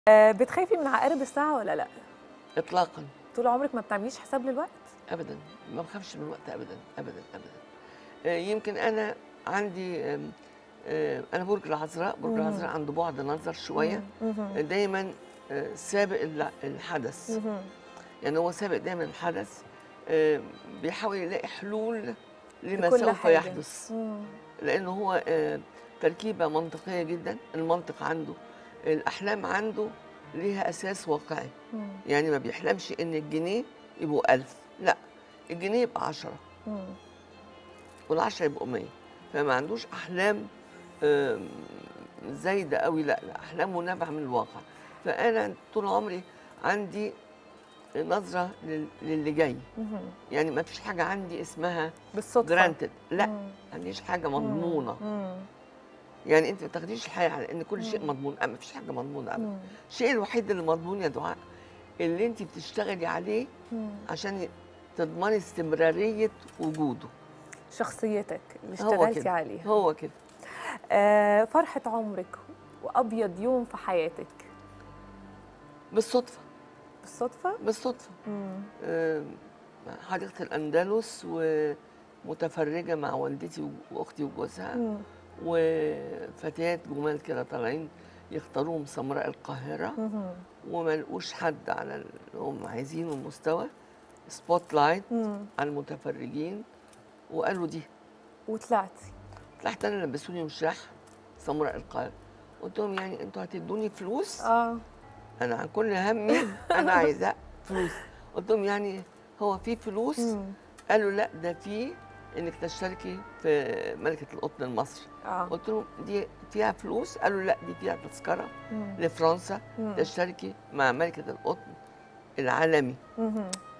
آه، بتخافي من عقارب الساعة ولا لأ؟ اطلاقا طول عمرك ما بتعمليش حساب للوقت؟ ابدا ما بخافش من الوقت ابدا ابدا ابدا آه، يمكن انا عندي آم، آه، انا برج العذراء برج مم. العذراء عنده بعد نظر شويه مهم. دايما آه، سابق الع- الحدث مهم. يعني هو سابق دايما الحدث آه، بيحاول يلاقي حلول لما لكل سوف حاجة. يحدث مم. لانه هو آه، تركيبه منطقيه جدا المنطق عنده الاحلام عنده ليها اساس واقعي مم. يعني ما بيحلمش ان الجنيه يبقوا ألف لا الجنيه يبقى عشرة مم. والعشرة يبقوا مية فما عندوش أحلام آم، زايدة قوي لا لا أحلامه نابعة من الواقع فأنا طول عمري عندي نظرة لل- للي جاي مهم. يعني ما فيش حاجة عندي اسمها بالصدفة جرانتد لا مم. ما عنديش حاجة مضمونة مم. يعني أنت ما تاخديش الحياة على إن كل شيء مم. مضمون أه، ما فيش حاجة مضمونة أبدا مم. الشيء الوحيد اللي مضمون يا دعاء اللي أنت بتشتغلي عليه مم. عشان تضمني استمرارية وجوده شخصيتك اللي هو اشتغلتي كده. عليها هو كده آه، فرحة عمرك وأبيض يوم في حياتك بالصدفة بالصدفة؟ بالصدفة مم. آم، حديقة الأندلس ومتفرجة مع والدتي وأختي وجوزها مم. وفتيات جمال كده طالعين يختاروهم سمراء القاهرة مهم. وما لقوش حد على اللي هم عايزينه المستوى سبوت لايت مم. على المتفرجين وقالوا دي وطلعتي طلعت أنا لبسوني مشرح سمراء القاهرة قلت لهم يعني انتوا هتدوني فلوس اه انا عن كل همي انا عايزه فلوس قلت لهم يعني هو في فلوس مم. قالوا لا ده في انك تشتركي في ملكه القطن المصري اه قلت لهم دي فيها فلوس قالوا لا دي فيها تذكره مم. لفرنسا مم. تشتركي مع ملكه القطن العالمي مهم.